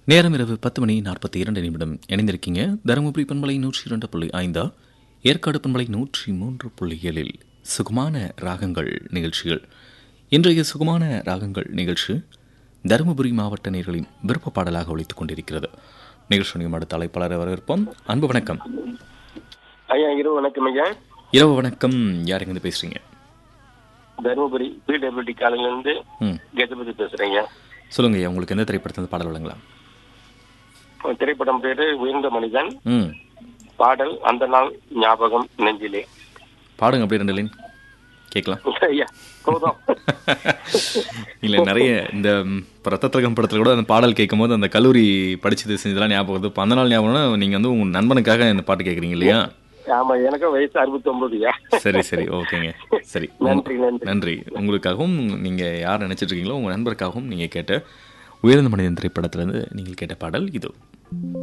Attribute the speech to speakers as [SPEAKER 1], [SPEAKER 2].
[SPEAKER 1] நேரம் இரவு பத்து மணி நாற்பத்தி இரண்டு நிமிடம் இணைந்திருக்கீங்க தருமபுரி பண்பலை நூற்றி இரண்டு புள்ளி ஐந்தா ஏற்காடு பண்பலை நூற்றி மூன்று புள்ளி ஏழில் சுகமான ராகங்கள் நிகழ்ச்சிகள் இன்றைய சுகமான ராகங்கள் நிகழ்ச்சி தருமபுரி மாவட்ட நேர்களின் விருப்ப பாடலாக ஒழித்துக் கொண்டிருக்கிறது நிகழ்ச்சியும் அடுத்த அழைப்பாளரை வரவேற்போம் அன்பு வணக்கம்
[SPEAKER 2] ஐயா இரவு வணக்கம் ஐயா
[SPEAKER 1] இரவு வணக்கம் யார் எங்கிருந்து பேசுறீங்க
[SPEAKER 2] தருமபுரி பிடபிள்யூடி காலையில இருந்து
[SPEAKER 1] ம்
[SPEAKER 2] கஜபதி பேசுறேங்க
[SPEAKER 1] சொல்லுங்க ஐயா உங்களுக்கு எந்த திரைப்படத்தில் பாடல் வழங்கலாம்
[SPEAKER 2] திரைப்படம் பேரு உயர்ந்த மனிதன்
[SPEAKER 1] ம்
[SPEAKER 2] பாடல் அந்த நாள் ஞாபகம் நெஞ்சிலே
[SPEAKER 1] பாடுங்க அப்படியே ரெண்டு லைன் கேட்கலாம்
[SPEAKER 2] ஐயா போதும்
[SPEAKER 1] இல்லை நிறைய இந்த ம், இப்ப ரத்தத்திலகம் படத்தில் கூட அந்த பாடல் கேட்கும்போது அந்த கல்லூரி படிச்சது செஞ்சதெல்லாம் ஞாபகம் வருது இப்போ அந்த நாள் ஞாபகம்னா நீங்கள் வந்து உங்கள் நண்பனுக்காக இந்த பாட்டு கேட்குறீங்க இல்லையா
[SPEAKER 2] ஆமா எனக்கும் வயசு அறுபத்தி ஒன்பதுயா
[SPEAKER 1] சரி சரி ஓகேங்க சரி
[SPEAKER 2] நன்றி நன்றி
[SPEAKER 1] நன்றி உங்களுக்காகவும் நீங்கள் யார் நினைச்சிட்டு இருக்கீங்களோ உங்கள் நண்பருக்காகவும் நீங்கள் கேட்ட உயர்ந்த மனிதன் திரைப்படத்திலிருந்து நீங்கள் கேட்ட பாடல் இது